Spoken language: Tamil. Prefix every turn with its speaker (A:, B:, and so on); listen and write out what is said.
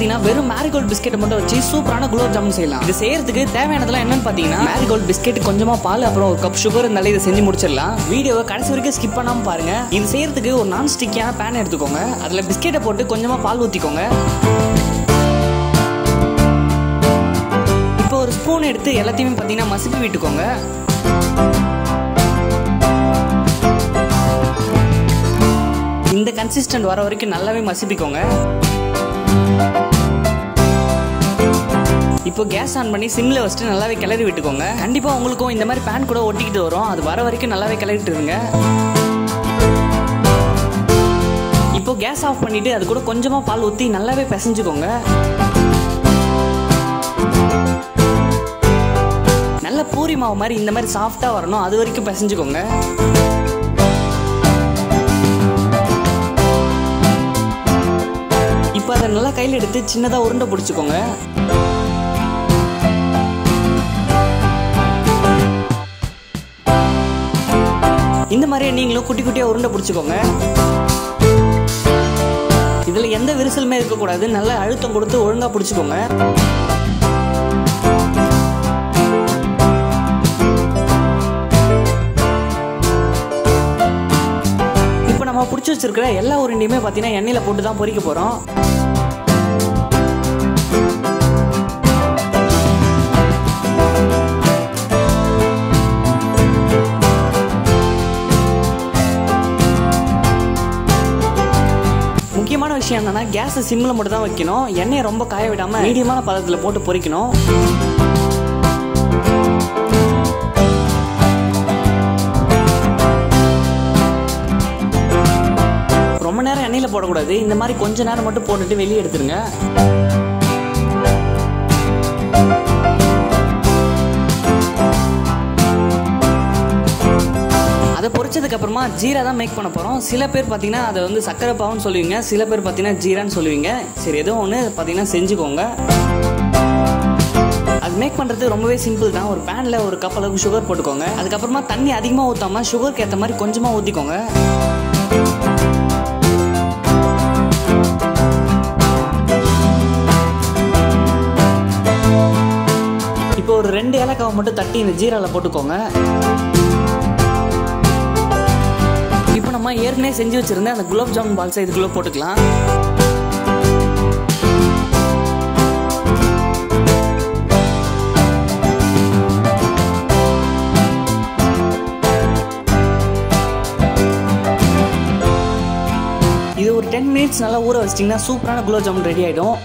A: பாத்தீங்கன்னா வெறும் மேரிகோல்ட் பிஸ்கெட் மட்டும் வச்சு சூப்பரான குலோப் ஜாமுன் செய்யலாம் இது செய்யறதுக்கு தேவையானதெல்லாம் என்னன்னு பாத்தீங்கன்னா மேரிகோல்ட் பிஸ்கெட் கொஞ்சமா பால் அப்புறம் ஒரு கப் சுகர் இருந்தாலே இதை செஞ்சு முடிச்சிடலாம் வீடியோவை கடைசி வரைக்கும் ஸ்கிப் பண்ணாம பாருங்க இது செய்யறதுக்கு ஒரு நான் ஸ்டிக்கியான பேன் எடுத்துக்கோங்க அதுல பிஸ்கெட்டை போட்டு கொஞ்சமா பால் ஊத்திக்கோங்க இப்போ ஒரு ஸ்பூன் எடுத்து எல்லாத்தையுமே பார்த்தீங்கன்னா மசிப்பி விட்டுக்கோங்க இந்த கன்சிஸ்டன்ட் வர வரைக்கும் நல்லாவே மசிப்பிக்கோங்க இப்போ கேஸ் ஆன் பண்ணி சிம்ல வச்சுட்டு நல்லாவே கிளறி விட்டுக்கோங்க கண்டிப்பா உங்களுக்கும் இந்த மாதிரி பேன் கூட ஒட்டிக்கிட்டு வரும் அது வர வரைக்கும் நல்லாவே கிளறிட்டு இருங்க இப்போ கேஸ் ஆஃப் பண்ணிட்டு அது கூட கொஞ்சமா பால் ஊற்றி நல்லாவே பிசைஞ்சுக்கோங்க நல்ல பூரி மாவு மாதிரி இந்த மாதிரி சாஃப்டா வரணும் அது வரைக்கும் பிசைஞ்சுக்கோங்க இப்போ அதை நல்லா கையில் எடுத்து சின்னதாக உருண்டை பிடிச்சிக்கோங்க இந்த மாதிரியே நீங்களும் குட்டி குட்டியாக உருண்டை பிடிச்சிக்கோங்க இதில் எந்த விரிசலுமே இருக்கக்கூடாது நல்ல அழுத்தம் கொடுத்து ஒழுங்காக பிடிச்சிக்கோங்க இப்போ நம்ம பிடிச்சி வச்சிருக்கிற எல்லா உருண்டையுமே பார்த்தீங்கன்னா எண்ணெயில் போட்டு தான் பொரிக்க போகிறோம் முக்கியமான விஷயம் என்னன்னா கேஸை சிம்மில் மட்டும் தான் வைக்கணும் எண்ணெயை ரொம்ப காய விடாம மீடியமான பதத்தில் போட்டு பொரிக்கணும் ரொம்ப நேரம் எண்ணெயில் போடக்கூடாது இந்த மாதிரி கொஞ்ச நேரம் மட்டும் போட்டுட்டு வெளியே எடுத்துருங்க அதை பொரிச்சதுக்கு அப்புறமா ஜீரா தான் மேக் பண்ண போகிறோம் சில பேர் பார்த்தீங்கன்னா அதை வந்து சக்கரை பாவுன்னு சொல்லுவீங்க சில பேர் பார்த்தீங்கன்னா ஜீரான்னு சொல்லுவீங்க சரி ஏதோ ஒன்று பார்த்தீங்கன்னா செஞ்சுக்கோங்க அது மேக் பண்ணுறது ரொம்பவே சிம்பிள் தான் ஒரு பேனில் ஒரு கப் அளவுக்கு சுகர் போட்டுக்கோங்க அதுக்கப்புறமா தண்ணி அதிகமாக ஊற்றாமல் சுகருக்கு ஏற்ற மாதிரி கொஞ்சமாக ஊற்றிக்கோங்க இப்போ ஒரு ரெண்டு ஏலக்காவை மட்டும் தட்டி இந்த ஜீராவில் போட்டுக்கோங்க இப்போ நம்ம ஏற்கனவே செஞ்சு வச்சிருந்த அந்த குலாப் ஜாமுன் பால்ஸை இதுக்குள்ளே போட்டுக்கலாம் இது ஒரு டென் மினிட்ஸ் நல்லா ஊற வச்சிட்டிங்கன்னா சூப்பரான குலாப் ஜாமுன் ரெடி ஆகிடும்